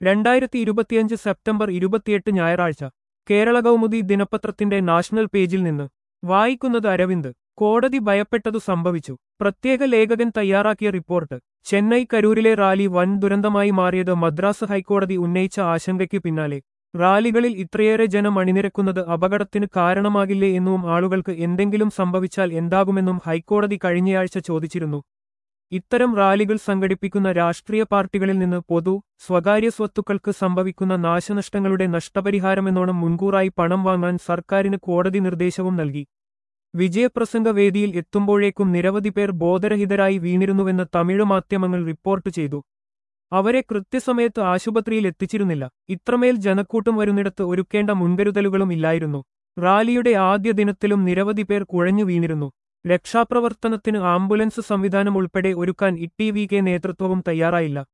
രണ്ടായിരത്തി ഇരുപത്തിയഞ്ച് സെപ്റ്റംബർ ഇരുപത്തിയെട്ട് ഞായറാഴ്ച കേരള കൗമുദി ദിനപത്രത്തിന്റെ നാഷണൽ പേജിൽ നിന്ന് വായിക്കുന്നത് അരവിന്ദ് കോടതി ഭയപ്പെട്ടതു സംഭവിച്ചു പ്രത്യേക ലേഖകൻ തയ്യാറാക്കിയ റിപ്പോർട്ട് ചെന്നൈ കരൂരിലെ റാലി വൻ ദുരന്തമായി മാറിയത് മദ്രാസ് ഹൈക്കോടതി ഉന്നയിച്ച ആശങ്കയ്ക്ക് പിന്നാലെ റാലികളിൽ ഇത്രയേറെ ജനം അണിനിരക്കുന്നത് അപകടത്തിന് കാരണമാകില്ലേ എന്നും ആളുകൾക്ക് എന്തെങ്കിലും സംഭവിച്ചാൽ എന്താകുമെന്നും ഹൈക്കോടതി കഴിഞ്ഞയാഴ്ച ചോദിച്ചിരുന്നു ഇത്തരം റാലികൾ സംഘടിപ്പിക്കുന്ന രാഷ്ട്രീയ പാർട്ടികളിൽ നിന്ന് പൊതു സ്വകാര്യ സ്വത്തുക്കൾക്ക് സംഭവിക്കുന്ന നാശനഷ്ടങ്ങളുടെ നഷ്ടപരിഹാരമെന്നോണം മുൻകൂറായി പണം വാങ്ങാൻ സർക്കാരിന് കോടതി നിർദ്ദേശവും നൽകി വിജയപ്രസംഗ വേദിയിൽ എത്തുമ്പോഴേക്കും നിരവധി പേർ ബോധരഹിതരായി വീണിരുന്നുവെന്ന് തമിഴ് മാധ്യമങ്ങൾ റിപ്പോർട്ട് ചെയ്തു അവരെ കൃത്യസമയത്ത് ആശുപത്രിയിൽ എത്തിച്ചിരുന്നില്ല ഇത്രമേൽ ജനക്കൂട്ടം വരുന്നിടത്ത് ഒരുക്കേണ്ട മുൻകരുതലുകളും ഇല്ലായിരുന്നു റാലിയുടെ ആദ്യ ദിനത്തിലും നിരവധി പേർ കുഴഞ്ഞു വീണിരുന്നു രക്ഷാപ്രവർത്തനത്തിന് ആംബുലൻസ് സംവിധാനം ഉൾപ്പെടെ ഒരുക്കാൻ ഇ ടി വി കെ നേതൃത്വവും തയ്യാറായില്ല